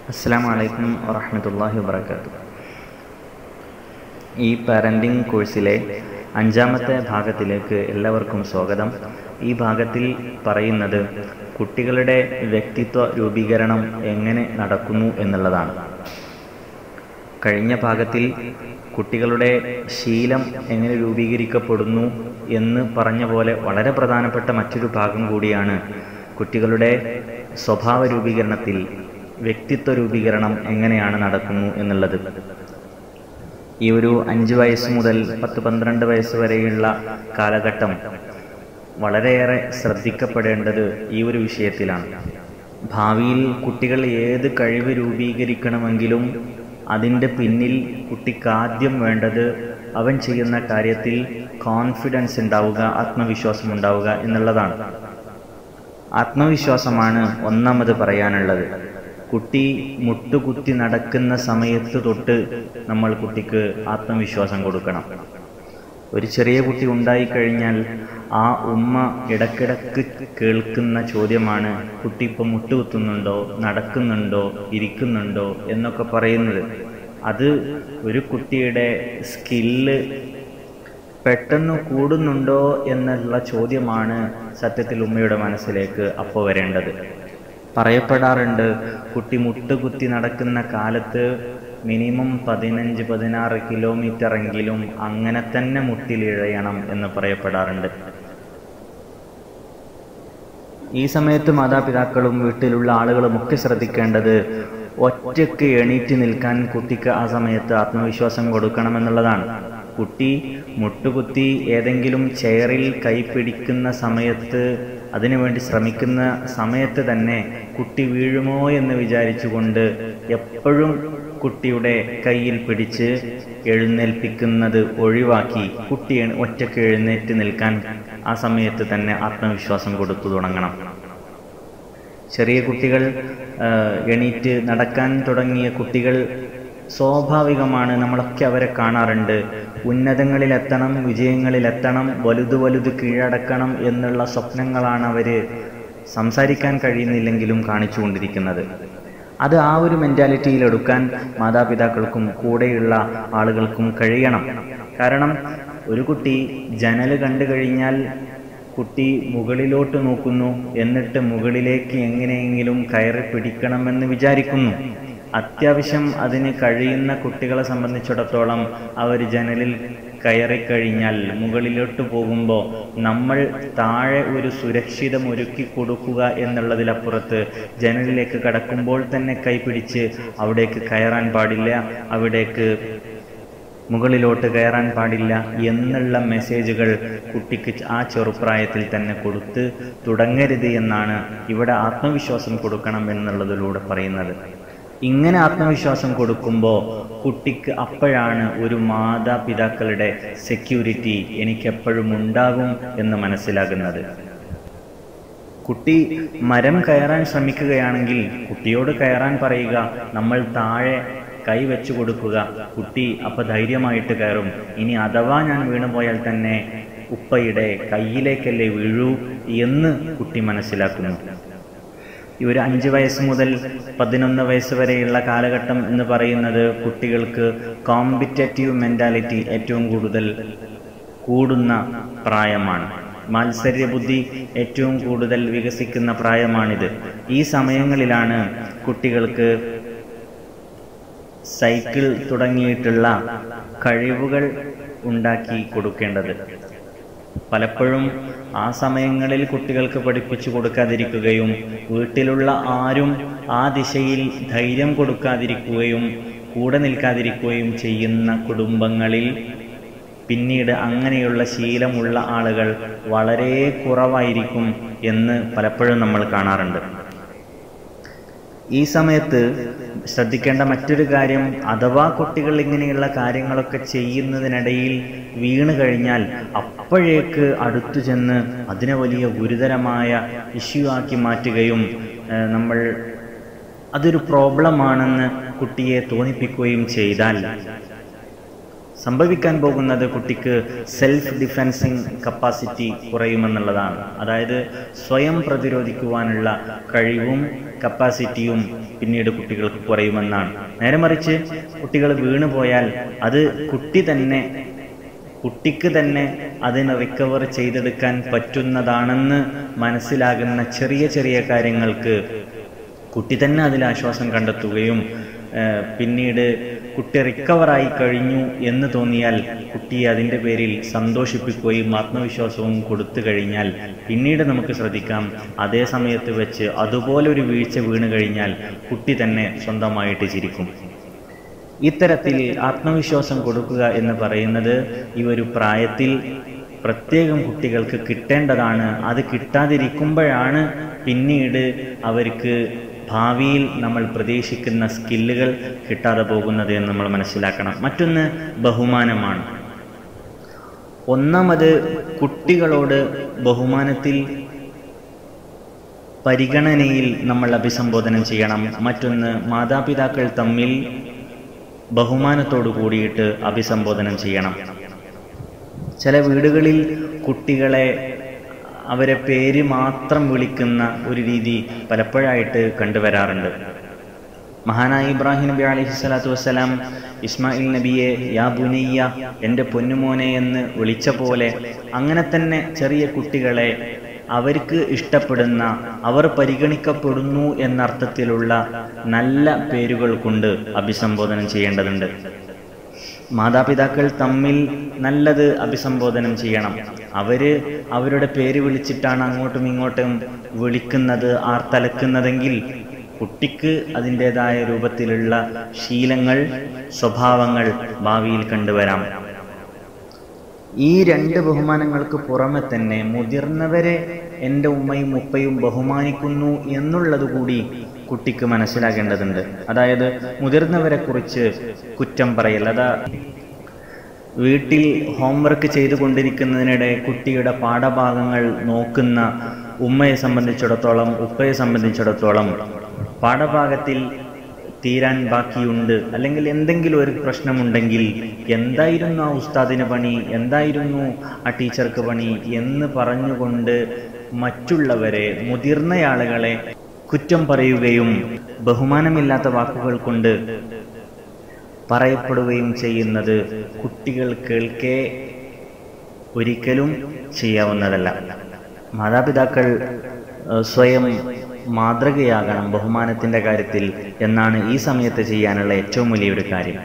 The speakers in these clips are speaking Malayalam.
അസ്സാം വലൈക്കും വറഹമത്തല്ലാഹി വാബർക്കാത്തു ഈ പാരൻറ്റിംഗ് കോഴ്സിലെ അഞ്ചാമത്തെ ഭാഗത്തിലേക്ക് എല്ലാവർക്കും സ്വാഗതം ഈ ഭാഗത്തിൽ പറയുന്നത് കുട്ടികളുടെ വ്യക്തിത്വ രൂപീകരണം എങ്ങനെ നടക്കുന്നു എന്നുള്ളതാണ് കഴിഞ്ഞ ഭാഗത്തിൽ കുട്ടികളുടെ ശീലം എങ്ങനെ രൂപീകരിക്കപ്പെടുന്നു എന്ന് പറഞ്ഞ പോലെ വളരെ പ്രധാനപ്പെട്ട മറ്റൊരു ഭാഗം കൂടിയാണ് കുട്ടികളുടെ സ്വഭാവ രൂപീകരണത്തിൽ വ്യക്തിത്വ രൂപീകരണം എങ്ങനെയാണ് നടക്കുന്നു എന്നുള്ളത് ഈ ഒരു അഞ്ച് വയസ്സ് മുതൽ പത്ത് പന്ത്രണ്ട് വയസ്സ് വരെയുള്ള കാലഘട്ടം വളരെയേറെ ശ്രദ്ധിക്കപ്പെടേണ്ടത് ഈ ഒരു വിഷയത്തിലാണ് ഭാവിയിൽ കുട്ടികൾ ഏത് കഴിവ് രൂപീകരിക്കണമെങ്കിലും അതിൻ്റെ പിന്നിൽ കുട്ടിക്ക് ആദ്യം വേണ്ടത് അവൻ ചെയ്യുന്ന കാര്യത്തിൽ കോൺഫിഡൻസ് ഉണ്ടാവുക ആത്മവിശ്വാസം ഉണ്ടാവുക എന്നുള്ളതാണ് ആത്മവിശ്വാസമാണ് ഒന്നാമത് പറയാനുള്ളത് കുട്ടി മുട്ടുകുത്തി നടക്കുന്ന സമയത്ത് തൊട്ട് നമ്മൾ കുട്ടിക്ക് ആത്മവിശ്വാസം കൊടുക്കണം ഒരു ചെറിയ കുട്ടി ഉണ്ടായിക്കഴിഞ്ഞാൽ ആ ഉമ്മ ഇടക്കിടക്ക് കേൾക്കുന്ന ചോദ്യമാണ് കുട്ടി ഇപ്പം മുട്ടുകുത്തുന്നുണ്ടോ നടക്കുന്നുണ്ടോ ഇരിക്കുന്നുണ്ടോ എന്നൊക്കെ പറയുന്നത് അത് ഒരു കുട്ടിയുടെ സ്കില്ല് പെട്ടെന്ന് കൂടുന്നുണ്ടോ എന്നുള്ള ചോദ്യമാണ് സത്യത്തിൽ ഉമ്മയുടെ മനസ്സിലേക്ക് അപ്പോൾ വരേണ്ടത് പറയപ്പെടാറുണ്ട് കുട്ടി മുട്ടുകുത്തി നടക്കുന്ന കാലത്ത് മിനിമം പതിനഞ്ച് പതിനാറ് കിലോമീറ്റർ എങ്കിലും അങ്ങനെ തന്നെ മുട്ടിലിഴയണം എന്ന് പറയപ്പെടാറുണ്ട് ഈ സമയത്ത് മാതാപിതാക്കളും വീട്ടിലുള്ള ആളുകളും ഒക്കെ ശ്രദ്ധിക്കേണ്ടത് ഒറ്റയ്ക്ക് എണീറ്റ് നിൽക്കാൻ കുട്ടിക്ക് ആ സമയത്ത് ആത്മവിശ്വാസം കൊടുക്കണമെന്നുള്ളതാണ് കുട്ടി മുട്ടുകുത്തി ഏതെങ്കിലും ചെയറിൽ കൈപിടിക്കുന്ന സമയത്ത് അതിനുവേണ്ടി ശ്രമിക്കുന്ന സമയത്ത് തന്നെ കുട്ടി വീഴുമോ എന്ന് വിചാരിച്ചുകൊണ്ട് എപ്പോഴും കുട്ടിയുടെ കയ്യിൽ പിടിച്ച് എഴുന്നേൽപ്പിക്കുന്നത് ഒഴിവാക്കി കുട്ടി ഒറ്റയ്ക്ക് എഴുന്നേറ്റ് നിൽക്കാൻ ആ സമയത്ത് തന്നെ ആത്മവിശ്വാസം കൊടുത്തു തുടങ്ങണം ചെറിയ കുട്ടികൾ എണീറ്റ് നടക്കാൻ തുടങ്ങിയ കുട്ടികൾ സ്വാഭാവികമാണ് നമ്മളൊക്കെ അവരെ കാണാറുണ്ട് ഉന്നതങ്ങളിലെത്തണം വിജയങ്ങളിലെത്തണം വലുത് വലുത് കീഴടക്കണം എന്നുള്ള സ്വപ്നങ്ങളാണ് അവർ സംസാരിക്കാൻ കഴിയുന്നില്ലെങ്കിലും കാണിച്ചുകൊണ്ടിരിക്കുന്നത് അത് ആ ഒരു മെൻറ്റാലിറ്റിയിൽ എടുക്കാൻ മാതാപിതാക്കൾക്കും കൂടെയുള്ള ആളുകൾക്കും കഴിയണം കാരണം ഒരു കുട്ടി ജനൽ കണ്ടു കഴിഞ്ഞാൽ കുട്ടി മുകളിലോട്ട് നോക്കുന്നു എന്നിട്ട് മുകളിലേക്ക് എങ്ങനെയെങ്കിലും കയറി പിടിക്കണമെന്ന് വിചാരിക്കുന്നു അത്യാവശ്യം അതിന് കഴിയുന്ന കുട്ടികളെ സംബന്ധിച്ചിടത്തോളം അവർ ജനലിൽ കയറിക്കഴിഞ്ഞാൽ മുകളിലോട്ട് പോകുമ്പോൾ നമ്മൾ താഴെ ഒരു സുരക്ഷിതം ഒരുക്കി കൊടുക്കുക എന്നുള്ളതിലപ്പുറത്ത് ജനലിലേക്ക് കടക്കുമ്പോൾ തന്നെ കൈപിടിച്ച് അവിടേക്ക് കയറാൻ പാടില്ല അവിടേക്ക് മുകളിലോട്ട് കയറാൻ പാടില്ല എന്നുള്ള മെസ്സേജുകൾ കുട്ടിക്ക് ആ ചെറുപ്രായത്തിൽ തന്നെ കൊടുത്ത് തുടങ്ങരുത് എന്നാണ് ഇവിടെ ആത്മവിശ്വാസം കൊടുക്കണം എന്നുള്ളതിലൂടെ പറയുന്നത് ഇങ്ങനെ ആത്മവിശ്വാസം കൊടുക്കുമ്പോൾ കുട്ടിക്ക് അപ്പോഴാണ് ഒരു മാതാപിതാക്കളുടെ സെക്യൂരിറ്റി എനിക്കെപ്പോഴും ഉണ്ടാകും എന്ന് മനസ്സിലാകുന്നത് കുട്ടി മരം കയറാൻ ശ്രമിക്കുകയാണെങ്കിൽ കുട്ടിയോട് കയറാൻ പറയുക നമ്മൾ താഴെ കൈ വെച്ചു കൊടുക്കുക കുട്ടി അപ്പൊ ധൈര്യമായിട്ട് കയറും ഇനി അഥവാ ഞാൻ വീണുപോയാൽ തന്നെ ഉപ്പയുടെ കയ്യിലേക്കല്ലേ വീഴൂ എന്ന് കുട്ടി മനസ്സിലാക്കുന്നു ഈ ഒരു അഞ്ച് വയസ്സ് മുതൽ പതിനൊന്ന് വയസ്സ് വരെയുള്ള കാലഘട്ടം എന്ന് പറയുന്നത് കുട്ടികൾക്ക് കോമ്പറ്റേറ്റീവ് മെൻറ്റാലിറ്റി ഏറ്റവും കൂടുതൽ കൂടുന്ന പ്രായമാണ് മാത്സര്യ ബുദ്ധി ഏറ്റവും കൂടുതൽ വികസിക്കുന്ന പ്രായമാണിത് ഈ സമയങ്ങളിലാണ് കുട്ടികൾക്ക് സൈക്കിൾ തുടങ്ങിയിട്ടുള്ള കഴിവുകൾ ഉണ്ടാക്കി കൊടുക്കേണ്ടത് പലപ്പോഴും ആ സമയങ്ങളിൽ കുട്ടികൾക്ക് പഠിപ്പിച്ചു കൊടുക്കാതിരിക്കുകയും വീട്ടിലുള്ള ആരും ആ ദിശയിൽ ധൈര്യം കൊടുക്കാതിരിക്കുകയും കൂടെ നിൽക്കാതിരിക്കുകയും ചെയ്യുന്ന കുടുംബങ്ങളിൽ പിന്നീട് അങ്ങനെയുള്ള ശീലമുള്ള ആളുകൾ വളരെ കുറവായിരിക്കും എന്ന് പലപ്പോഴും നമ്മൾ കാണാറുണ്ട് ഈ സമയത്ത് ശ്രദ്ധിക്കേണ്ട മറ്റൊരു കാര്യം അഥവാ കുട്ടികൾ ഇങ്ങനെയുള്ള കാര്യങ്ങളൊക്കെ ചെയ്യുന്നതിനിടയിൽ വീണ് കഴിഞ്ഞാൽ അപ്പോഴേക്ക് അടുത്തു ചെന്ന് അതിനെ വലിയ ഗുരുതരമായ ഇഷ്യൂ ആക്കി മാറ്റുകയും നമ്മൾ അതൊരു പ്രോബ്ലമാണെന്ന് കുട്ടിയെ തോന്നിപ്പിക്കുകയും ചെയ്താൽ സംഭവിക്കാൻ പോകുന്നത് കുട്ടിക്ക് സെൽഫ് ഡിഫെൻസിങ് കപ്പാസിറ്റി കുറയുമെന്നുള്ളതാണ് അതായത് സ്വയം പ്രതിരോധിക്കുവാനുള്ള കഴിവും കപ്പാസിറ്റിയും പിന്നീട് കുട്ടികൾക്ക് കുറയുമെന്നാണ് നേരെ മറിച്ച് കുട്ടികൾ വീണു പോയാൽ അത് കുട്ടി തന്നെ കുട്ടിക്ക് തന്നെ അതിനെ റിക്കവർ ചെയ്തെടുക്കാൻ പറ്റുന്നതാണെന്ന് മനസ്സിലാകുന്ന ചെറിയ ചെറിയ കാര്യങ്ങൾക്ക് കുട്ടി തന്നെ അതിൽ ആശ്വാസം കണ്ടെത്തുകയും ഏഹ്, പിന്നീട് കുട്ടി റിക്കവറായി കഴിഞ്ഞു എന്ന് തോന്നിയാൽ കുട്ടിയെ അതിൻ്റെ പേരിൽ സന്തോഷിപ്പിക്കുകയും ആത്മവിശ്വാസവും കൊടുത്തു കഴിഞ്ഞാൽ പിന്നീട് നമുക്ക് ശ്രദ്ധിക്കാം അതേ സമയത്ത് വെച്ച് അതുപോലെ ഒരു വീഴ്ച വീണ് കഴിഞ്ഞാൽ കുട്ടി തന്നെ സ്വന്തമായിട്ട് ചിരിക്കും ഇത്തരത്തിൽ ആത്മവിശ്വാസം കൊടുക്കുക എന്ന് പറയുന്നത് ഈ ഒരു പ്രായത്തിൽ പ്രത്യേകം കുട്ടികൾക്ക് കിട്ടേണ്ടതാണ് അത് കിട്ടാതിരിക്കുമ്പോഴാണ് പിന്നീട് അവർക്ക് ഭാവിയിൽ നമ്മൾ പ്രതീക്ഷിക്കുന്ന സ്കില്ലുകൾ കിട്ടാതെ പോകുന്നത് എന്ന് നമ്മൾ മനസ്സിലാക്കണം മറ്റൊന്ന് ബഹുമാനമാണ് ഒന്നാമത് കുട്ടികളോട് ബഹുമാനത്തിൽ പരിഗണനയിൽ നമ്മൾ അഭിസംബോധന ചെയ്യണം മറ്റൊന്ന് മാതാപിതാക്കൾ തമ്മിൽ ബഹുമാനത്തോടു കൂടിയിട്ട് അഭിസംബോധനം ചെയ്യണം ചില വീടുകളിൽ കുട്ടികളെ അവരെ പേര് മാത്രം വിളിക്കുന്ന ഒരു രീതി പലപ്പോഴായിട്ട് കണ്ടുവരാറുണ്ട് മഹാനായ ഇബ്രാഹിം നബി അലൈഹി സ്വലാത്തു വസ്സലാം ഇസ്മായിൽ നബിയെ യാ ബുനയ്യ എൻ്റെ പൊന്നുമോനെ എന്ന് വിളിച്ച പോലെ അങ്ങനെ തന്നെ ചെറിയ കുട്ടികളെ അവർക്ക് ഇഷ്ടപ്പെടുന്ന അവർ പരിഗണിക്കപ്പെടുന്നു എന്നർത്ഥത്തിലുള്ള നല്ല പേരുകൾ കൊണ്ട് അഭിസംബോധനം ചെയ്യേണ്ടതുണ്ട് മാതാപിതാക്കൾ തമ്മിൽ നല്ലത് അഭിസംബോധനം ചെയ്യണം അവര് അവരുടെ പേര് വിളിച്ചിട്ടാണ് അങ്ങോട്ടും ഇങ്ങോട്ടും വിളിക്കുന്നത് ആർത്തലക്കുന്നതെങ്കിൽ കുട്ടിക്ക് അതിൻ്റെതായ രൂപത്തിലുള്ള ശീലങ്ങൾ സ്വഭാവങ്ങൾ ഭാവിയിൽ കണ്ടുവരാം ഈ രണ്ട് ബഹുമാനങ്ങൾക്ക് പുറമെ തന്നെ മുതിർന്നവരെ എൻ്റെ ഉമ്മയും ഉപ്പയും ബഹുമാനിക്കുന്നു എന്നുള്ളത് കൂടി കുട്ടിക്ക് മനസ്സിലാക്കേണ്ടതുണ്ട് അതായത് മുതിർന്നവരെ കുറിച്ച് കുറ്റം പറയൽ അതാ വീട്ടിൽ ഹോംവർക്ക് ചെയ്തുകൊണ്ടിരിക്കുന്നതിനിടെ കുട്ടിയുടെ പാഠഭാഗങ്ങൾ നോക്കുന്ന ഉമ്മയെ സംബന്ധിച്ചിടത്തോളം ഉപ്പയെ സംബന്ധിച്ചിടത്തോളം പാഠഭാഗത്തിൽ തീരാൻ ബാക്കിയുണ്ട് അല്ലെങ്കിൽ എന്തെങ്കിലും ഒരു പ്രശ്നമുണ്ടെങ്കിൽ എന്തായിരുന്നു ആ ഉസ്താദിന് പണി എന്തായിരുന്നു ആ ടീച്ചർക്ക് പണി എന്ന് പറഞ്ഞുകൊണ്ട് മറ്റുള്ളവരെ മുതിർന്നയാളുകളെ കുറ്റം പറയുകയും ബഹുമാനമില്ലാത്ത വാക്കുകൾ കൊണ്ട് പറയപ്പെടുകയും ചെയ്യുന്നത് കുട്ടികൾ കേൾക്കെ ഒരിക്കലും ചെയ്യാവുന്നതല്ല മാതാപിതാക്കൾ ഏഹ്, സ്വയം മാതൃകയാകണം ബഹുമാനത്തിന്റെ കാര്യത്തിൽ എന്നാണ് ഈ സമയത്ത് ചെയ്യാനുള്ള ഏറ്റവും വലിയൊരു കാര്യം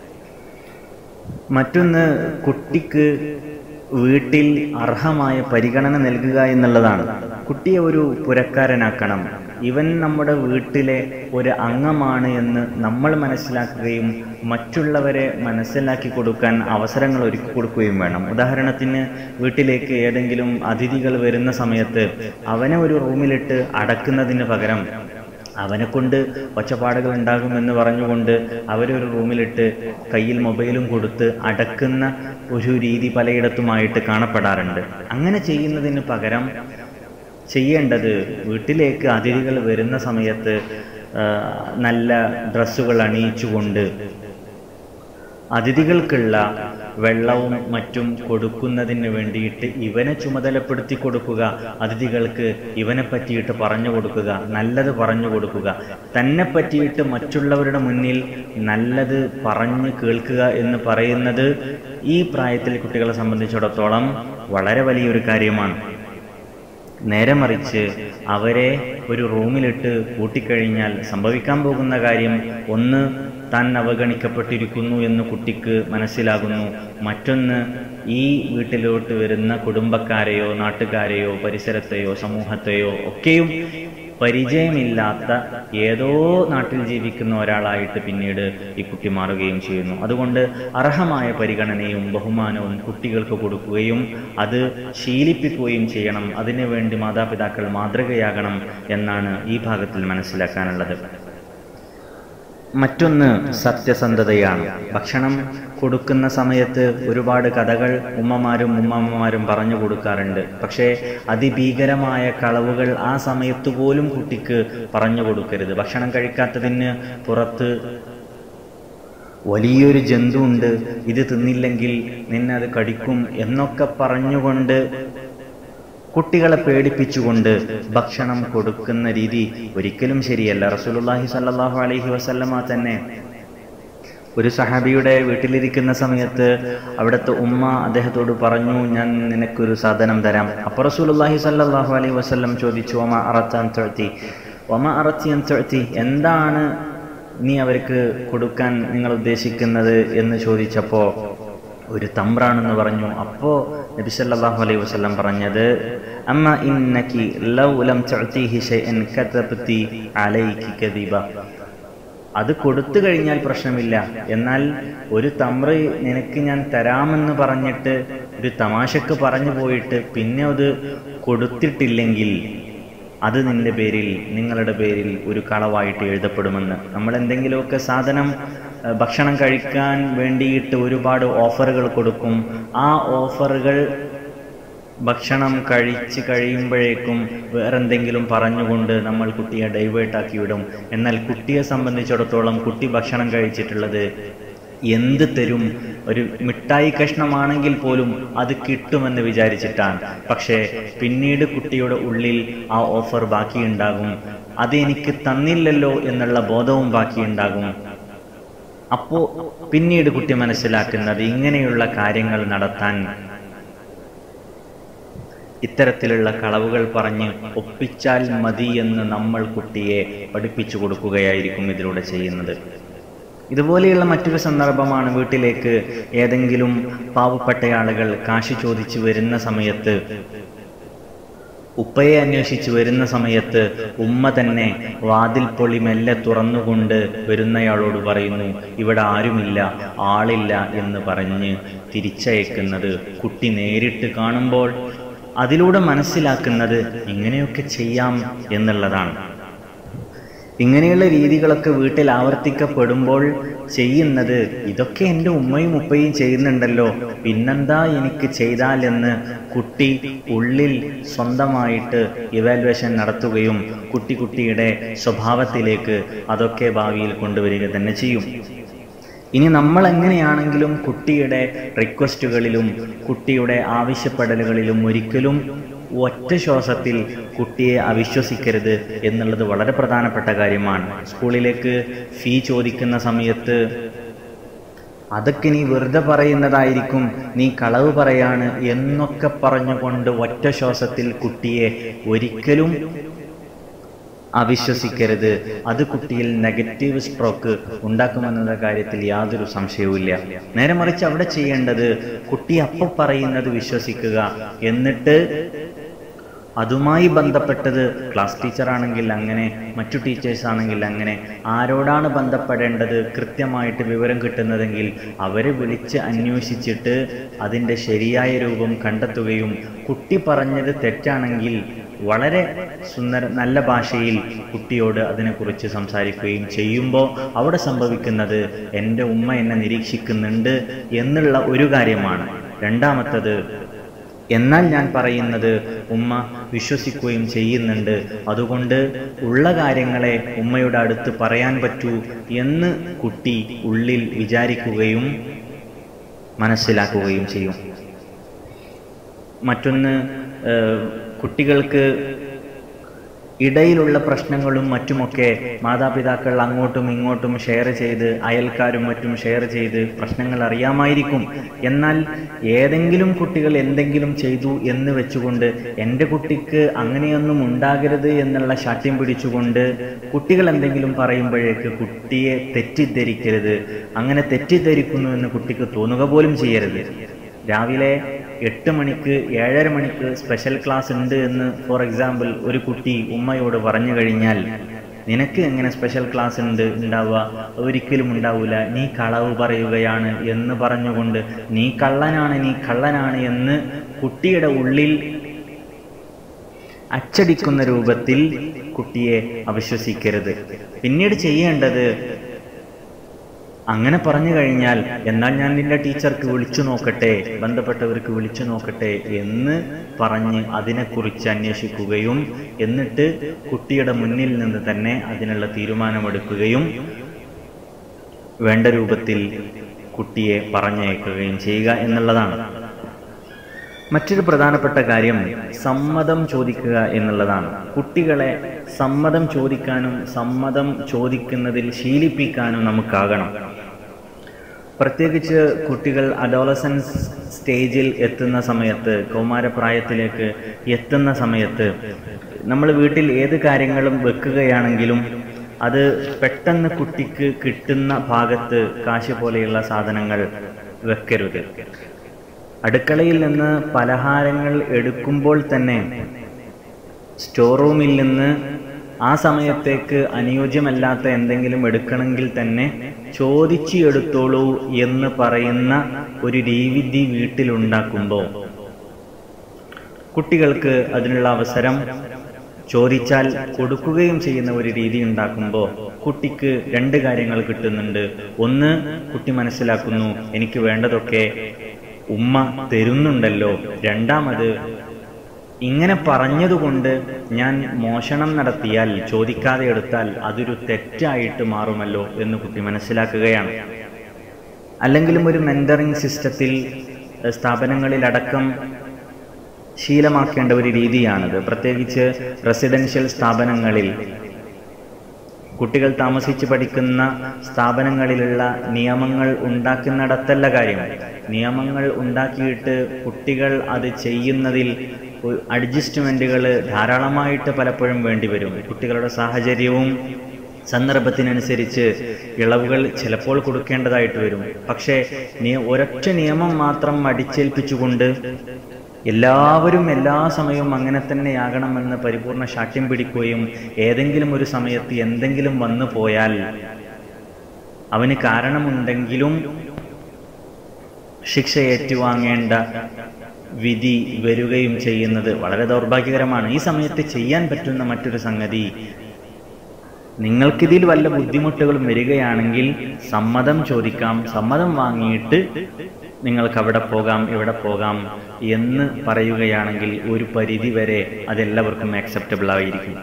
മറ്റൊന്ന് കുട്ടിക്ക് വീട്ടിൽ അർഹമായ പരിഗണന നൽകുക എന്നുള്ളതാണ് കുട്ടിയെ ഒരു പുരക്കാരനാക്കണം ഇവൻ നമ്മുടെ വീട്ടിലെ ഒരു അംഗമാണ് എന്ന് നമ്മൾ മനസ്സിലാക്കുകയും മറ്റുള്ളവരെ മനസ്സിലാക്കി കൊടുക്കാൻ അവസരങ്ങൾ ഒരുക്കി കൊടുക്കുകയും വേണം ഉദാഹരണത്തിന് വീട്ടിലേക്ക് ഏതെങ്കിലും അതിഥികൾ വരുന്ന സമയത്ത് അവനെ ഒരു റൂമിലിട്ട് അടക്കുന്നതിന് പകരം അവനെ കൊണ്ട് ഒച്ചപ്പാടുകൾ ഉണ്ടാകുമെന്ന് പറഞ്ഞുകൊണ്ട് അവരൊരു റൂമിലിട്ട് കയ്യിൽ മൊബൈലും കൊടുത്ത് അടക്കുന്ന ഒരു രീതി പലയിടത്തുമായിട്ട് കാണപ്പെടാറുണ്ട് അങ്ങനെ ചെയ്യുന്നതിന് പകരം ചെയ്യേണ്ടത് വീട്ടിലേക്ക് അതിഥികൾ വരുന്ന സമയത്ത് ആ, നല്ല ഡ്രസ്സുകൾ അണിയിച്ചുകൊണ്ട് അതിഥികൾക്കുള്ള വെള്ളവും മറ്റും കൊടുക്കുന്നതിന് വേണ്ടിയിട്ട് ഇവനെ ചുമതലപ്പെടുത്തി കൊടുക്കുക അതിഥികൾക്ക് ഇവനെ പറ്റിയിട്ട് പറഞ്ഞു കൊടുക്കുക നല്ലത് പറഞ്ഞു കൊടുക്കുക തന്നെ പറ്റിയിട്ട് മറ്റുള്ളവരുടെ മുന്നിൽ നല്ലത് പറഞ്ഞു കേൾക്കുക എന്ന് പറയുന്നത് ഈ പ്രായത്തിൽ കുട്ടികളെ സംബന്ധിച്ചിടത്തോളം വളരെ വലിയൊരു കാര്യമാണ് നേരെ മറിച്ച് അവരെ ഒരു റൂമിലിട്ട് കൂട്ടിക്കഴിഞ്ഞാൽ സംഭവിക്കാൻ പോകുന്ന കാര്യം ഒന്ന് താൻ അവഗണിക്കപ്പെട്ടിരിക്കുന്നു എന്ന് കുട്ടിക്ക് മനസ്സിലാകുന്നു മറ്റൊന്ന് ഈ വീട്ടിലോട്ട് വരുന്ന കുടുംബക്കാരെയോ നാട്ടുകാരെയോ പരിസരത്തെയോ സമൂഹത്തെയോ ഒക്കെയും പരിചയമില്ലാത്ത ഏതോ നാട്ടിൽ ജീവിക്കുന്ന ഒരാളായിട്ട് പിന്നീട് ഈ കുട്ടി മാറുകയും ചെയ്യുന്നു അതുകൊണ്ട് അർഹമായ പരിഗണനയും ബഹുമാനവും കുട്ടികൾക്ക് കൊടുക്കുകയും അത് ശീലിപ്പിക്കുകയും ചെയ്യണം അതിനുവേണ്ടി മാതാപിതാക്കൾ മാതൃകയാകണം എന്നാണ് ഈ ഭാഗത്തിൽ മനസ്സിലാക്കാനുള്ളത് മറ്റൊന്ന് സത്യസന്ധതയാണ് ഭക്ഷണം കൊടുക്കുന്ന സമയത്ത് ഒരുപാട് കഥകൾ ഉമ്മമാരും ഉമ്മമ്മമാരും പറഞ്ഞു കൊടുക്കാറുണ്ട് പക്ഷേ അതിഭീകരമായ കളവുകൾ ആ സമയത്ത് പോലും കുട്ടിക്ക് പറഞ്ഞു കൊടുക്കരുത് ഭക്ഷണം കഴിക്കാത്തതിന് പുറത്ത് വലിയൊരു ജന്തു ഉണ്ട് ഇത് തിന്നില്ലെങ്കിൽ നിന്നെ അത് കടിക്കും എന്നൊക്കെ പറഞ്ഞുകൊണ്ട് കുട്ടികളെ പേടിപ്പിച്ചുകൊണ്ട് ഭക്ഷണം കൊടുക്കുന്ന രീതി ഒരിക്കലും ശരിയല്ല റസൂലുള്ളാഹി സ്വല്ലല്ലാഹു അലൈഹി വസല്ലമ തന്നെ ഒരു സഹാബിയുടെ വീട്ടിലിരിക്കുന്ന സമയത്ത് അവിടുത്തെ ഉമ്മ അദ്ദേഹത്തോട് പറഞ്ഞു ഞാൻ നിനക്കൊരു സാധനം തരാം അപ്പോൾ റസൂലുള്ളാഹി സ്വല്ലല്ലാഹു അലൈഹി വസല്ലം ചോദിച്ചു ഒമ അറത്താൻ തൊഴത്തി ഒമ അറത്തിയൻ തൊഴത്തി എന്താണ് നീ അവർക്ക് കൊടുക്കാൻ നിങ്ങൾ ഉദ്ദേശിക്കുന്നത് എന്ന് ചോദിച്ചപ്പോൾ ഒരു തമ്പ്രാണെന്ന് പറഞ്ഞു അപ്പോൾ നബി സല്ലല്ലാഹു അലൈഹി വസല്ലം പറഞ്ഞത് അമ്മ ഇന്നക്കി ലൗ ലം തുഅതീഹി ഷൈഅൻ കതബ്തി അലൈകി കദിബ അത് കൊടുത്തു കഴിഞ്ഞാൽ പ്രശ്നമില്ല എന്നാൽ ഒരു തമ്ര നിനക്ക് ഞാൻ തരാമെന്ന് പറഞ്ഞിട്ട് ഒരു തമാശക്ക് പറഞ്ഞു പോയിട്ട് പിന്നെ അത് കൊടുത്തിട്ടില്ലെങ്കിൽ അത് നിന്റെ പേരിൽ നിങ്ങളുടെ പേരിൽ ഒരു കളവായിട്ട് എഴുതപ്പെടുമെന്ന് നമ്മൾ എന്തെങ്കിലുമൊക്കെ സാധനം ഏഹ്, ഭക്ഷണം കഴിക്കാൻ വേണ്ടിയിട്ട് ഒരുപാട് ഓഫറുകൾ കൊടുക്കും ആ ഓഫറുകൾ ഭക്ഷണം കഴിച്ച് കഴിയുമ്പോഴേക്കും വേറെന്തെങ്കിലും പറഞ്ഞുകൊണ്ട് നമ്മൾ കുട്ടിയെ ഡൈവേർട്ടാക്കി വിടും എന്നാൽ കുട്ടിയെ സംബന്ധിച്ചിടത്തോളം കുട്ടി ഭക്ഷണം കഴിച്ചിട്ടുള്ളത് എന്ത് തരും ഒരു മിഠായി കഷ്ണമാണെങ്കിൽ പോലും അത് കിട്ടുമെന്ന് വിചാരിച്ചിട്ടാണ് പക്ഷേ പിന്നീട് കുട്ടിയുടെ ഉള്ളിൽ ആ ഓഫർ ബാക്കിയുണ്ടാകും അത് എനിക്ക് തന്നില്ലല്ലോ എന്നുള്ള ബോധവും ബാക്കിയുണ്ടാകും അപ്പോ പിന്നീട് കുട്ടി മനസ്സിലാക്കുന്നത് ഇങ്ങനെയുള്ള കാര്യങ്ങൾ നടത്താൻ ഇത്തരത്തിലുള്ള കളവുകൾ പറഞ്ഞ് ഒപ്പിച്ചാൽ മതി എന്ന് നമ്മൾ കുട്ടിയെ പഠിപ്പിച്ചു കൊടുക്കുകയായിരിക്കും ഇതിലൂടെ ചെയ്യുന്നത് ഇതുപോലെയുള്ള മറ്റൊരു സന്ദർഭമാണ് വീട്ടിലേക്ക് ഏതെങ്കിലും പാവപ്പെട്ട ആളുകൾ കാശ് ചോദിച്ചു വരുന്ന സമയത്ത് ഉപ്പയെ അന്വേഷിച്ച് വരുന്ന സമയത്ത് ഉമ്മ തന്നെ വാതിൽ പൊളി മെല്ലെ തുറന്നുകൊണ്ട് വരുന്നയാളോട് പറയുന്നു ഇവിടെ ആരുമില്ല ആളില്ല എന്ന് പറഞ്ഞ് തിരിച്ചയക്കുന്നത് കുട്ടി നേരിട്ട് കാണുമ്പോൾ അതിലൂടെ മനസ്സിലാക്കുന്നത് ഇങ്ങനെയൊക്കെ ചെയ്യാം എന്നുള്ളതാണ് ഇങ്ങനെയുള്ള രീതികളൊക്കെ വീട്ടിൽ ആവർത്തിക്കപ്പെടുമ്പോൾ ചെയ്യുന്നത് ഇതൊക്കെ എൻ്റെ ഉമ്മയും ഉപ്പയും ചെയ്യുന്നുണ്ടല്ലോ പിന്നെന്താ എനിക്ക് ചെയ്താൽ എന്ന് കുട്ടി ഉള്ളിൽ സ്വന്തമായിട്ട് ഇവാലുവേഷൻ നടത്തുകയും കുട്ടി കുട്ടിയുടെ സ്വഭാവത്തിലേക്ക് അതൊക്കെ ഭാവിയിൽ കൊണ്ടുവരിക തന്നെ ചെയ്യും ഇനി നമ്മൾ എങ്ങനെയാണെങ്കിലും കുട്ടിയുടെ റിക്വസ്റ്റുകളിലും കുട്ടിയുടെ ആവശ്യപ്പെടലുകളിലും ഒരിക്കലും ഒറ്റ ശ്വാസത്തിൽ കുട്ടിയെ അവിശ്വസിക്കരുത് എന്നുള്ളത് വളരെ പ്രധാനപ്പെട്ട കാര്യമാണ് സ്കൂളിലേക്ക് ഫീ ചോദിക്കുന്ന സമയത്ത് അതൊക്കെ നീ വെറുതെ പറയുന്നതായിരിക്കും നീ കളവ് പറയാണ് എന്നൊക്കെ പറഞ്ഞുകൊണ്ട് ഒറ്റ ശ്വാസത്തിൽ കുട്ടിയെ ഒരിക്കലും അവിശ്വസിക്കരുത് അത് കുട്ടിയിൽ നെഗറ്റീവ് സ്ട്രോക്ക് ഉണ്ടാക്കുമെന്നുള്ള കാര്യത്തിൽ യാതൊരു സംശയവുമില്ല നേരെ മറിച്ച് അവിടെ ചെയ്യേണ്ടത് കുട്ടി അപ്പം പറയുന്നത് വിശ്വസിക്കുക എന്നിട്ട് അതുമായി ബന്ധപ്പെട്ടത് ക്ലാസ് ടീച്ചർ ആണെങ്കിൽ അങ്ങനെ മറ്റു ടീച്ചേഴ്സ് ആണെങ്കിൽ അങ്ങനെ ആരോടാണ് ബന്ധപ്പെടേണ്ടത് കൃത്യമായിട്ട് വിവരം കിട്ടുന്നതെങ്കിൽ അവരെ വിളിച്ച് അന്വേഷിച്ചിട്ട് അതിൻ്റെ ശരിയായ രൂപം കണ്ടെത്തുകയും കുട്ടി പറഞ്ഞത് തെറ്റാണെങ്കിൽ വളരെ സുന്ദര നല്ല ഭാഷയിൽ കുട്ടിയോട് അതിനെക്കുറിച്ച് സംസാരിക്കുകയും ചെയ്യുമ്പോൾ അവിടെ സംഭവിക്കുന്നത് എൻ്റെ ഉമ്മ എന്നെ നിരീക്ഷിക്കുന്നുണ്ട് എന്നുള്ള ഒരു കാര്യമാണ് രണ്ടാമത്തത് എന്നാൽ ഞാൻ പറയുന്നത് ഉമ്മ വിശ്വസിക്കുകയും ചെയ്യുന്നുണ്ട് അതുകൊണ്ട് ഉള്ള കാര്യങ്ങളെ ഉമ്മയുടെ അടുത്ത് പറയാൻ പറ്റൂ എന്ന് കുട്ടി ഉള്ളിൽ വിചാരിക്കുകയും മനസ്സിലാക്കുകയും ചെയ്യും മറ്റൊന്ന് ഏഹ്, കുട്ടികൾക്ക് ഇടയിലുള്ള പ്രശ്നങ്ങളും മറ്റുമൊക്കെ മാതാപിതാക്കൾ അങ്ങോട്ടും ഇങ്ങോട്ടും ഷെയർ ചെയ്ത് അയൽക്കാരും മറ്റും ഷെയർ ചെയ്ത് പ്രശ്നങ്ങൾ അറിയാമായിരിക്കും എന്നാൽ ഏതെങ്കിലും കുട്ടികൾ എന്തെങ്കിലും ചെയ്തു എന്ന് വെച്ചുകൊണ്ട് എൻ്റെ കുട്ടിക്ക് അങ്ങനെയൊന്നും ഉണ്ടാകരുത് എന്നുള്ള ശാഠ്യം പിടിച്ചുകൊണ്ട് കുട്ടികൾ എന്തെങ്കിലും പറയുമ്പോഴേക്ക് കുട്ടിയെ തെറ്റിദ്ധരിക്കരുത് അങ്ങനെ തെറ്റിദ്ധരിക്കുന്നു എന്ന് കുട്ടിക്ക് തോന്നുക പോലും ചെയ്യരുത് രാവിലെ എട്ട് മണിക്ക് ഏഴര മണിക്ക് സ്പെഷ്യൽ ക്ലാസ് ഉണ്ട് എന്ന് ഫോർ എക്സാമ്പിൾ ഒരു കുട്ടി ഉമ്മയോട് പറഞ്ഞു കഴിഞ്ഞാൽ നിനക്ക് എങ്ങനെ സ്പെഷ്യൽ ക്ലാസ് ഉണ്ട് ഉണ്ടാവുക ഒരിക്കലും ഉണ്ടാവില്ല നീ കളവ് പറയുകയാണ് എന്ന് പറഞ്ഞുകൊണ്ട് നീ കള്ളനാണ് നീ കള്ളനാണ് എന്ന് കുട്ടിയുടെ ഉള്ളിൽ അച്ചടിക്കുന്ന രൂപത്തിൽ കുട്ടിയെ അവിശ്വസിക്കരുത് പിന്നീട് ചെയ്യേണ്ടത് അങ്ങനെ പറഞ്ഞു കഴിഞ്ഞാൽ എന്നാൽ ഞാൻ നിന്റെ ടീച്ചർക്ക് വിളിച്ചു നോക്കട്ടെ ബന്ധപ്പെട്ടവർക്ക് വിളിച്ചു നോക്കട്ടെ എന്ന് പറഞ്ഞ് അതിനെക്കുറിച്ച് അന്വേഷിക്കുകയും എന്നിട്ട് കുട്ടിയുടെ മുന്നിൽ നിന്ന് തന്നെ അതിനുള്ള തീരുമാനമെടുക്കുകയും വേണ്ട രൂപത്തിൽ കുട്ടിയെ പറഞ്ഞയക്കുകയും ചെയ്യുക എന്നുള്ളതാണ് മറ്റൊരു പ്രധാനപ്പെട്ട കാര്യം സമ്മതം ചോദിക്കുക എന്നുള്ളതാണ് കുട്ടികളെ സമ്മതം ചോദിക്കാനും സമ്മതം ചോദിക്കുന്നതിൽ ശീലിപ്പിക്കാനും നമുക്കാകണം പ്രത്യേകിച്ച് കുട്ടികൾ അഡോളസൻസ് സ്റ്റേജിൽ എത്തുന്ന സമയത്ത് കൗമാരപ്രായത്തിലേക്ക് എത്തുന്ന സമയത്ത് നമ്മൾ വീട്ടിൽ ഏത് കാര്യങ്ങളും വെക്കുകയാണെങ്കിലും അത് പെട്ടെന്ന് കുട്ടിക്ക് കിട്ടുന്ന ഭാഗത്ത് കാശ് പോലെയുള്ള സാധനങ്ങൾ വെക്കരുത് അടുക്കളയിൽ നിന്ന് പലഹാരങ്ങൾ എടുക്കുമ്പോൾ തന്നെ സ്റ്റോർ റൂമിൽ നിന്ന് ആ സമയത്തേക്ക് അനുയോജ്യമല്ലാത്ത എന്തെങ്കിലും എടുക്കണമെങ്കിൽ തന്നെ ചോദിച്ചു എടുത്തോളൂ എന്ന് പറയുന്ന ഒരു രീതി വീട്ടിലുണ്ടാക്കുമ്പോൾ കുട്ടികൾക്ക് അതിനുള്ള അവസരം ചോദിച്ചാൽ കൊടുക്കുകയും ചെയ്യുന്ന ഒരു രീതി ഉണ്ടാക്കുമ്പോൾ കുട്ടിക്ക് രണ്ട് കാര്യങ്ങൾ കിട്ടുന്നുണ്ട് ഒന്ന് കുട്ടി മനസ്സിലാക്കുന്നു എനിക്ക് വേണ്ടതൊക്കെ ഉമ്മ തരുന്നുണ്ടല്ലോ രണ്ടാമത് ഇങ്ങനെ പറഞ്ഞതുകൊണ്ട് ഞാൻ മോഷണം നടത്തിയാൽ ചോദിക്കാതെ എടുത്താൽ അതൊരു തെറ്റായിട്ട് മാറുമല്ലോ എന്ന് കുട്ടി മനസ്സിലാക്കുകയാണ് അല്ലെങ്കിലും ഒരു മെന്ററിംഗ് സിസ്റ്റത്തിൽ ഏഹ്, സ്ഥാപനങ്ങളിലടക്കം ശീലമാക്കേണ്ട ഒരു രീതിയാണിത് പ്രത്യേകിച്ച് റെസിഡൻഷ്യൽ സ്ഥാപനങ്ങളിൽ കുട്ടികൾ താമസിച്ച് പഠിക്കുന്ന സ്ഥാപനങ്ങളിലുള്ള നിയമങ്ങൾ ഉണ്ടാക്കുന്നിടത്തല്ല കാര്യം നിയമങ്ങൾ ഉണ്ടാക്കിയിട്ട് കുട്ടികൾ അത് ചെയ്യുന്നതിൽ അഡ്ജസ്റ്റ്മെന്റുകൾ ധാരാളമായിട്ട് പലപ്പോഴും വേണ്ടിവരും കുട്ടികളുടെ സാഹചര്യവും സന്ദർഭത്തിനനുസരിച്ച് ഇളവുകൾ ചിലപ്പോൾ കൊടുക്കേണ്ടതായിട്ട് വരും പക്ഷേ നിയ- ഒരൊറ്റ നിയമം മാത്രം അടിച്ചേൽപ്പിച്ചുകൊണ്ട് എല്ലാവരും എല്ലാ സമയവും അങ്ങനെ തന്നെയാകണമെന്ന് പരിപൂർണ ശാഠ്യം പിടിക്കുകയും ഏതെങ്കിലും ഒരു സമയത്ത് എന്തെങ്കിലും വന്നു പോയാൽ അവന് കാരണമുണ്ടെങ്കിലും ശിക്ഷ ഏറ്റുവാങ്ങേണ്ട വിധി വരികയും ചെയ്യുന്നത് വളരെ ദൗർഭാഗ്യകരമാണ് ഈ സമയത്ത് ചെയ്യാൻ പറ്റുന്ന മറ്റൊരു സംഗതി നിങ്ങൾക്കിതിൽ വല്ല ബുദ്ധിമുട്ടുകളും വരികയാണെങ്കിൽ സമ്മതം ചോദിക്കാം സമ്മതം വാങ്ങിയിട്ട് നിങ്ങൾക്ക് അവിടെ പോകാം ഇവിടെ പോകാം എന്ന് പറയുകയാണെങ്കിൽ ഒരു പരിധി വരെ അതെല്ലാവർക്കും ആക്സെപ്റ്റബിൾ ആയിരിക്കും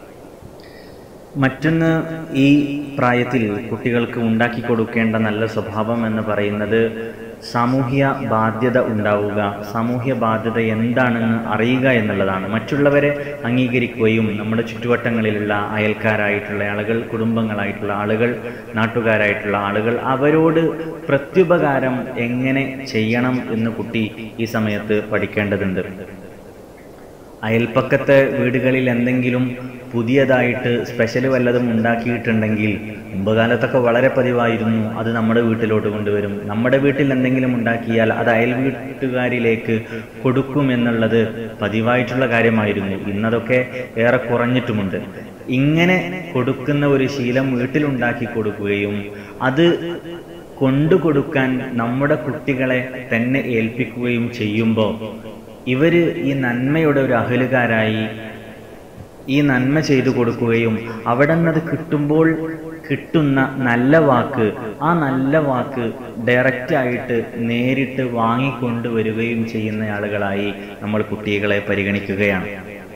മറ്റൊന്ന് ഈ പ്രായത്തിൽ കുട്ടികൾക്ക് ഉണ്ടാക്കി കൊടുക്കേണ്ട നല്ല സ്വഭാവം എന്ന് പറയുന്നത് സാമൂഹ്യ ബാധ്യത ഉണ്ടാവുക സാമൂഹ്യ ബാധ്യത എന്താണെന്ന് അറിയുക എന്നുള്ളതാണ് മറ്റുള്ളവരെ അംഗീകരിക്കുകയും നമ്മുടെ ചുറ്റുവട്ടങ്ങളിലുള്ള അയൽക്കാരായിട്ടുള്ള ആളുകൾ കുടുംബങ്ങളായിട്ടുള്ള ആളുകൾ നാട്ടുകാരായിട്ടുള്ള ആളുകൾ അവരോട് പ്രത്യുപകാരം എങ്ങനെ ചെയ്യണം എന്ന് കുട്ടി ഈ സമയത്ത് പഠിക്കേണ്ടതുണ്ട് അയൽപ്പക്കത്തെ വീടുകളിൽ എന്തെങ്കിലും പുതിയതായിട്ട് സ്പെഷ്യൽ വല്ലതും ഉണ്ടാക്കിയിട്ടുണ്ടെങ്കിൽ മുമ്പ് കാലത്തൊക്കെ വളരെ പതിവായിരുന്നു അത് നമ്മുടെ വീട്ടിലോട്ട് കൊണ്ടുവരും നമ്മുടെ വീട്ടിൽ എന്തെങ്കിലും ഉണ്ടാക്കിയാൽ അത് അയൽ വീട്ടുകാരിലേക്ക് കൊടുക്കും എന്നുള്ളത് പതിവായിട്ടുള്ള കാര്യമായിരുന്നു ഇന്നതൊക്കെ ഏറെ കുറഞ്ഞിട്ടുമുണ്ട് ഇങ്ങനെ കൊടുക്കുന്ന ഒരു ശീലം വീട്ടിലുണ്ടാക്കി കൊടുക്കുകയും അത് കൊണ്ടുകൊടുക്കാൻ നമ്മുടെ കുട്ടികളെ തന്നെ ഏൽപ്പിക്കുകയും ചെയ്യുമ്പോൾ ഇവര് ഈ നന്മയുടെ ഒരു അഹലുകാരായി ഈ നന്മ ചെയ്തു കൊടുക്കുകയും അവിടെ നിന്നത് കിട്ടുമ്പോൾ കിട്ടുന്ന നല്ല വാക്ക് ആ നല്ല വാക്ക് ഡയറക്റ്റ് ആയിട്ട് നേരിട്ട് വാങ്ങിക്കൊണ്ടുവരികയും ചെയ്യുന്ന ആളുകളായി നമ്മൾ കുട്ടികളെ പരിഗണിക്കുകയാണ്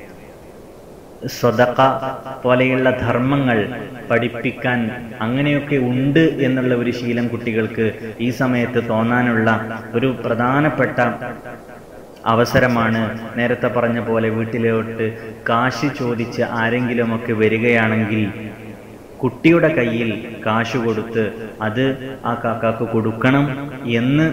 സ്വതക്ക പോലെയുള്ള ധർമ്മങ്ങൾ പഠിപ്പിക്കാൻ അങ്ങനെയൊക്കെ ഉണ്ട് എന്നുള്ള ഒരു ശീലം കുട്ടികൾക്ക് ഈ സമയത്ത് തോന്നാനുള്ള ഒരു പ്രധാനപ്പെട്ട അവസരമാണ് നേരത്തെ പറഞ്ഞ പോലെ വീട്ടിലോട്ട് കാശ് ചോദിച്ച് ആരെങ്കിലുമൊക്കെ വരികയാണെങ്കിൽ കുട്ടിയുടെ കയ്യിൽ കാശ് കൊടുത്ത് അത് ആ കാക്കാക്ക് കൊടുക്കണം എന്ന്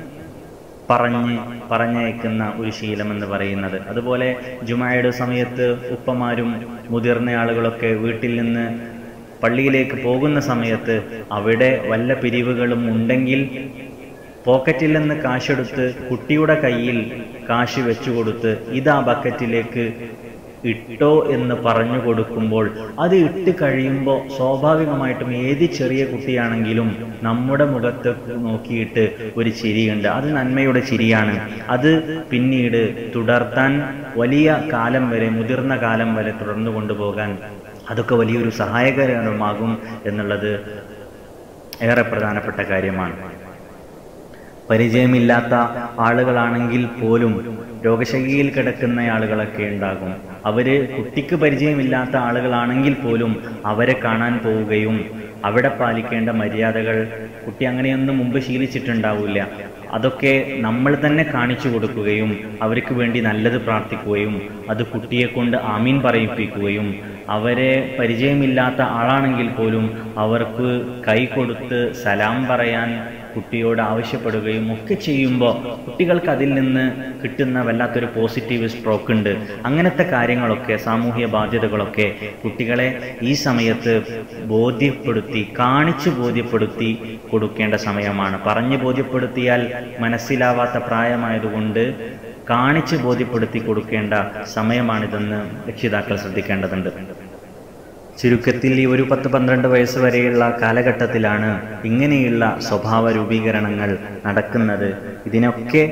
പറഞ്ഞ് പറഞ്ഞയക്കുന്ന ഒരു ശീലം എന്ന് പറയുന്നത് അതുപോലെ ജുമായുടെ സമയത്ത് ഉപ്പമാരും മുതിർന്ന ആളുകളൊക്കെ വീട്ടിൽ നിന്ന് പള്ളിയിലേക്ക് പോകുന്ന സമയത്ത് അവിടെ വല്ല പിരിവുകളും ഉണ്ടെങ്കിൽ പോക്കറ്റിൽ നിന്ന് കാശെടുത്ത് കുട്ടിയുടെ കയ്യിൽ കാശ് വെച്ചു കൊടുത്ത് ഇതാ ബക്കറ്റിലേക്ക് ഇട്ടോ എന്ന് പറഞ്ഞു കൊടുക്കുമ്പോൾ അത് ഇട്ട് കഴിയുമ്പോൾ സ്വാഭാവികമായിട്ടും ഏത് ചെറിയ കുട്ടിയാണെങ്കിലും നമ്മുടെ മുഖത്ത് നോക്കിയിട്ട് ഒരു ചിരിയുണ്ട് അത് നന്മയുടെ ചിരിയാണ് അത് പിന്നീട് തുടർത്താൻ വലിയ കാലം വരെ മുതിർന്ന കാലം വരെ തുടർന്നു കൊണ്ടുപോകാൻ അതൊക്കെ വലിയൊരു സഹായകരമാകും എന്നുള്ളത് ഏറെ പ്രധാനപ്പെട്ട കാര്യമാണ് പരിചയമില്ലാത്ത ആളുകളാണെങ്കിൽ പോലും രോഗശൈലിയിൽ കിടക്കുന്ന ആളുകളൊക്കെ ഉണ്ടാകും അവര് കുട്ടിക്ക് പരിചയമില്ലാത്ത ആളുകളാണെങ്കിൽ പോലും അവരെ കാണാൻ പോവുകയും അവിടെ പാലിക്കേണ്ട മര്യാദകൾ കുട്ടി അങ്ങനെയൊന്നും മുമ്പ് ശീലിച്ചിട്ടുണ്ടാവില്ല അതൊക്കെ നമ്മൾ തന്നെ കാണിച്ചു കൊടുക്കുകയും അവർക്ക് വേണ്ടി നല്ലത് പ്രാർത്ഥിക്കുകയും അത് കുട്ടിയെ കൊണ്ട് ആമീൻ പറയിപ്പിക്കുകയും അവരെ പരിചയമില്ലാത്ത ആളാണെങ്കിൽ പോലും അവർക്ക് കൈ കൊടുത്ത് സലാം പറയാൻ കുട്ടിയോട് ആവശ്യപ്പെടുകയും ഒക്കെ ചെയ്യുമ്പോൾ കുട്ടികൾക്ക് അതിൽ നിന്ന് കിട്ടുന്ന വല്ലാത്തൊരു പോസിറ്റീവ് സ്ട്രോക്ക് ഉണ്ട് അങ്ങനത്തെ കാര്യങ്ങളൊക്കെ സാമൂഹ്യ ബാധ്യതകളൊക്കെ കുട്ടികളെ ഈ സമയത്ത് ബോധ്യപ്പെടുത്തി കാണിച്ചു ബോധ്യപ്പെടുത്തി കൊടുക്കേണ്ട സമയമാണ് പറഞ്ഞു ബോധ്യപ്പെടുത്തിയാൽ മനസ്സിലാവാത്ത പ്രായമായതുകൊണ്ട് കാണിച്ച് ബോധ്യപ്പെടുത്തി കൊടുക്കേണ്ട സമയമാണിതെന്ന് രക്ഷിതാക്കൾ ശ്രദ്ധിക്കേണ്ടതുണ്ട് ചുരുക്കത്തിൽ ഈ ഒരു പത്ത് പന്ത്രണ്ട് വയസ്സ് വരെയുള്ള കാലഘട്ടത്തിലാണ് ഇങ്ങനെയുള്ള സ്വഭാവ രൂപീകരണങ്ങൾ നടക്കുന്നത് ഇതിനൊക്കെ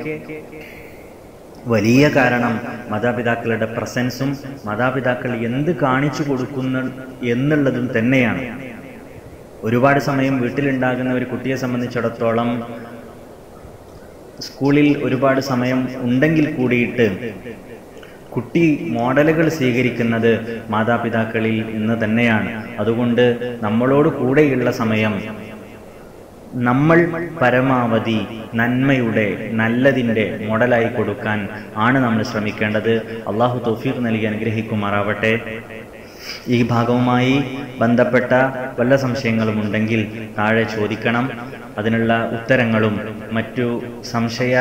വലിയ കാരണം മാതാപിതാക്കളുടെ പ്രസൻസും മാതാപിതാക്കൾ എന്ത് കാണിച്ചു കൊടുക്കുന്ന എന്നുള്ളതും തന്നെയാണ് ഒരുപാട് സമയം വീട്ടിലുണ്ടാകുന്ന ഒരു കുട്ടിയെ സംബന്ധിച്ചിടത്തോളം സ്കൂളിൽ ഒരുപാട് സമയം ഉണ്ടെങ്കിൽ കൂടിയിട്ട് കുട്ടി മോഡലുകൾ സ്വീകരിക്കുന്നത് മാതാപിതാക്കളിൽ നിന്ന് തന്നെയാണ് അതുകൊണ്ട് നമ്മളോട് കൂടെയുള്ള സമയം നമ്മൾ പരമാവധി നന്മയുടെ നല്ലതിൻ്റെ മോഡലായി കൊടുക്കാൻ ആണ് നമ്മൾ ശ്രമിക്കേണ്ടത് അള്ളാഹു തൗഫീഖ് നൽകി അനുഗ്രഹിക്കുമാറാവട്ടെ ഈ ഭാഗവുമായി ബന്ധപ്പെട്ട വല്ല സംശയങ്ങളും ഉണ്ടെങ്കിൽ താഴെ ചോദിക്കണം അതിനുള്ള ഉത്തരങ്ങളും മറ്റു സംശയ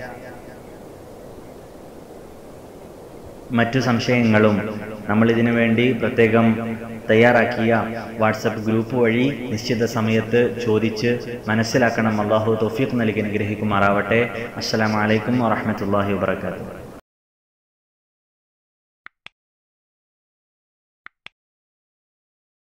മറ്റു സംശയങ്ങളും നമ്മൾ ഇതിനു വേണ്ടി പ്രത്യേകം തയ്യാറാക്കിയ വാട്സപ്പ് ഗ്രൂപ്പ് വഴി നിശ്ചിത സമയത്ത് ചോദിച്ച് മനസ്സിലാക്കണം അള്ളാഹു തൗഫീഖ് നൽകി അനുഗ്രഹിക്കുമാറാവട്ടെ അസ്സലാമലൈക്കും വാഹമത്തല്ലാഹി വാബർക്കാത്തു